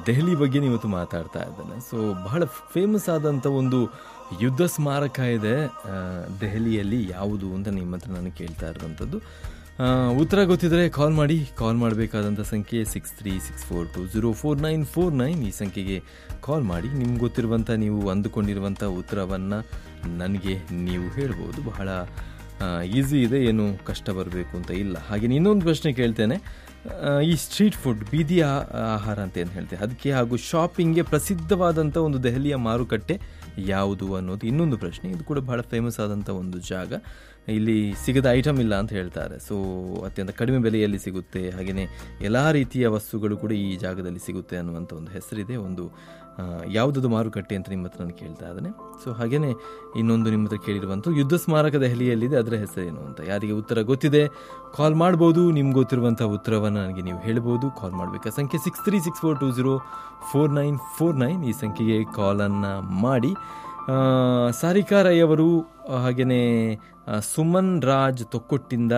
ದೆಹಲಿ ಬಗ್ಗೆ ಇವತ್ತು ಮಾತಾಡ್ತಾ ಇದ್ದಾನೆ ಸೊ ಬಹಳ ಫೇಮಸ್ ಆದಂಥ ಒಂದು ಯುದ್ಧ ಸ್ಮಾರಕ ಇದೆ ಆ, ದೆಹಲಿಯಲ್ಲಿ ಯಾವುದು ಅಂತ ನಿಮ್ಮ ಹತ್ರ ನಾನು ಕೇಳ್ತಾ ಇರುವಂಥದ್ದು ಆ, ಉತ್ತರ ಗೊತ್ತಿದ್ರೆ ಕಾಲ್ ಮಾಡಿ ಕಾಲ್ ಮಾಡಬೇಕಾದಂಥ ಸಂಖ್ಯೆ six three six four two zero four nine four nine ಈ ಸಂಖ್ಯೆಗೆ ಕಾಲ್ ಮಾಡಿ ನಿಮ್ಗೆ ಗೊತ್ತಿರುವಂಥ ನೀವು ಅಂದುಕೊಂಡಿರುವಂಥ ಉತ್ತರವನ್ನು ನನಗೆ ನೀವು ಹೇಳ್ಬೋದು ಬಹಳ ಈಸಿ ಇದೆ ಏನು ಕಷ್ಟ ಬರಬೇಕು ಅಂತ ಇಲ್ಲ ಹಾಗೆ ಇನ್ನೊಂದು ಪ್ರಶ್ನೆ ಕೇಳ್ತೇನೆ ಆ, ಈ ಸ್ಟ್ರೀಟ್ ಫುಡ್ ಬೀದಿ ಆ- ಆಹಾರ ಅಂತ ಏನು ಹೇಳ್ತೇವೆ ಅದಕ್ಕೆ ಹಾಗೂ ಶಾಪಿಂಗ್ಗೆ ಪ್ರಸಿದ್ಧವಾದಂಥ ಒಂದು ದೆಹಲಿಯ ಮಾರುಕಟ್ಟೆ ಯಾವುದು ಅನ್ನೋದು ಇನ್ನೊಂದು ಪ್ರಶ್ನೆ ಇದು ಕೂಡ ಬಹಳ ಫೇಮಸ್ ಆದಂಥ ಒಂದು ಜಾಗ ಇಲ್ಲಿ ಸಿಗದ ಐಟಮ್ ಇಲ್ಲ ಅಂತ ಹೇಳ್ತಾರೆ ಸೊ ಅತ್ಯಂತ ಕಡಿಮೆ ಬೆಲೆಯಲ್ಲಿ ಸಿಗುತ್ತೆ ಹಾಗೆಯೇ ಎಲ್ಲ ರೀತಿಯ ವಸ್ತುಗಳು ಕೂಡ ಈ ಜಾಗದಲ್ಲಿ ಸಿಗುತ್ತೆ ಅನ್ನುವಂಥ ಒಂದು ಹೆಸರಿದೆ ಒಂದು ಆ, ಯಾವುದದು ಮಾರುಕಟ್ಟೆ ಅಂತ ನಿಮ್ಮ ಹತ್ರ ನಾನು ಕೇಳ್ತಾ ಇದ್ದೇನೆ ಸೊ ಹಾಗೆಯೇ ಇನ್ನೊಂದು ನಿಮ್ಮ ಹತ್ರ ಕೇಳಿರುವಂಥ ಯುದ್ಧ ಸ್ಮಾರಕ ದೆಹಲಿಯಲ್ಲಿದೆ ಅದರ ಹೆಸರೇನು ಅಂತ ಯಾರಿಗೆ ಉತ್ತರ ಗೊತ್ತಿದೆ ಕಾಲ್ ಮಾಡ್ಬೋದು ನಿಮ್ಗೆ ಗೊತ್ತಿರುವಂಥ ಉತ್ತರವನ್ನು ನನಗೆ ನೀವು ಹೇಳ್ಬೋದು ಕಾಲ್ ಮಾಡಬೇಕಾ ಸಂಖ್ಯೆ six three six four two zero four nine four nine ಈ ಸಂಖ್ಯೆಗೆ ಕಾಲನ್ನು ಮಾಡಿ ಆ, ಸಾರಿಕಾ ರೈ ಅವರು ಹಾಗೆಯೇ ಸುಮನ್ ರಾಜ್ ತೊಕ್ಕೊಟ್ಟಿಂದ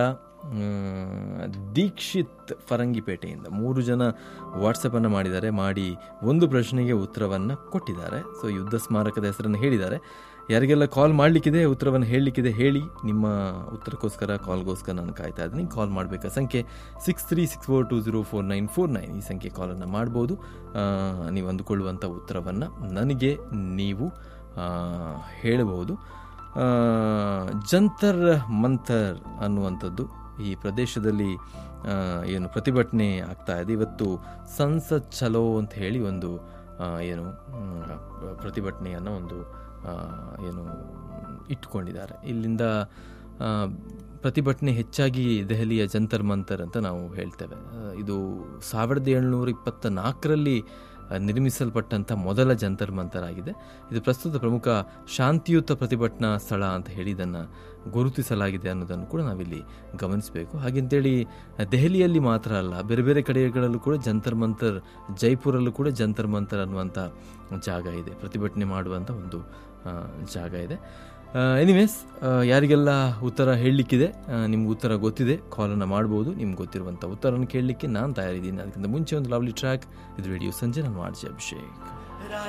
ಆ, ದೀಕ್ಷಿತ್ ಫರಂಗಿಪೇಟೆಯಿಂದ ಮೂರು ಜನ ವಾಟ್ಸಪ್ಪನ್ನು ಮಾಡಿದ್ದಾರೆ ಮಾಡಿ ಒಂದು ಪ್ರಶ್ನೆಗೆ ಉತ್ತರವನ್ನು ಕೊಟ್ಟಿದ್ದಾರೆ ಸೊ ಯುದ್ಧ ಸ್ಮಾರಕದ ಹೆಸರನ್ನು ಹೇಳಿದ್ದಾರೆ ಯಾರಿಗೆಲ್ಲ ಕಾಲ್ ಮಾಡಲಿಕ್ಕಿದೆ ಉತ್ತರವನ್ನು ಹೇಳಲಿಕ್ಕಿದೆ ಹೇಳಿ ನಿಮ್ಮ ಉತ್ತರಕ್ಕೋಸ್ಕರ ಕಾಲ್ಗೋಸ್ಕರ ನಾನು ಕಾಯ್ತಾ ಇದ್ದೀನಿ ಕಾಲ್ ಮಾಡಬೇಕಾ ಸಂಖ್ಯೆ six three six four two zero four nine four nine ಈ ಸಂಖ್ಯೆ ಕಾಲನ್ನು ಮಾಡ್ಬೋದು ಆ, ನೀವು ಅಂದುಕೊಳ್ಳುವಂಥ ಉತ್ತರವನ್ನು ನನಗೆ ನೀವು ಆ, ಹೇಳಬಹುದು ಆ, ಜಂತರ್ ಮಂತರ್ ಅನ್ನುವಂಥದ್ದು ಈ ಪ್ರದೇಶದಲ್ಲಿ ಆ, ಏನು ಪ್ರತಿಭಟನೆ ಆಗ್ತಾ ಇದೆ ಇವತ್ತು ಸಂಸತ್ ಚಲೋ ಅಂತ ಹೇಳಿ ಒಂದು ಆ, ಏನು ಮ್, ಪ್ರತಿಭಟನೆಯನ್ನು ಒಂದು ಆ, ಏನು ಇಟ್ಕೊಂಡಿದ್ದಾರೆ ಇಲ್ಲಿಂದ ಆ, ಪ್ರತಿಭಟನೆ ಹೆಚ್ಚಾಗಿ ದೆಹಲಿಯ ಜಂತರ್ ಮಂತರ್ ಅಂತ ನಾವು ಹೇಳ್ತೇವೆ ಆ, ಇದು ಸಾವಿರದ ಏಳ್ನೂರ ಇಪ್ಪತ್ತ ನಾಲ್ಕರಲ್ಲಿ ನಿರ್ಮಿಸಲ್ಪಟ್ಟಂಥ ಮೊದಲ ಜಂತರ್ ಮಂತರ್ ಆಗಿದೆ ಇದು ಪ್ರಸ್ತುತ ಪ್ರಮುಖ ಶಾಂತಿಯುತ ಪ್ರತಿಭಟನಾ ಸ್ಥಳ ಅಂತ ಹೇಳಿ ಇದನ್ನು ಗುರುತಿಸಲಾಗಿದೆ ಅನ್ನೋದನ್ನು ಕೂಡ ನಾವಿಲ್ಲಿ ಗಮನಿಸಬೇಕು ಹಾಗೆಂತೇಳಿ ದೆಹಲಿಯಲ್ಲಿ ಮಾತ್ರ ಅಲ್ಲ ಬೇರೆ ಬೇರೆ ಕಡೆಗಳಲ್ಲೂ ಕೂಡ ಜಂತರ್ ಮಂತರ್ ಜೈಪುರಲ್ಲೂ ಕೂಡ ಜಂತರ್ ಮಂತರ್ ಅನ್ನುವಂಥ ಜಾಗ ಇದೆ ಪ್ರತಿಭಟನೆ ಮಾಡುವಂಥ ಒಂದು ಆ, ಜಾಗ ಇದೆ ಎನಿವೇಸ್ ಯಾರಿಗೆಲ್ಲ ಉತ್ತರ ಹೇಳಲಿಕ್ಕಿದೆ ನಿಮ್ಗೆ ಉತ್ತರ ಗೊತ್ತಿದೆ ಕಾಲನ್ನು ಮಾಡ್ಬೋದು ನಿಮ್ಗೆ ಗೊತ್ತಿರುವಂಥ ಉತ್ತರವನ್ನು ಕೇಳಲಿಕ್ಕೆ ನಾನು ತಯಾರಿದ್ದೀನಿ ಅದಕ್ಕಿಂತ ಮುಂಚೆ ಒಂದು ಲವ್ಲಿ ಟ್ರ್ಯಾಕ್ ಇದು ರೇಡಿಯೋ ಸಂಜೆ ನಾನು ಮಾಡ್ಜಿ ಅಭಿಷೇಕ್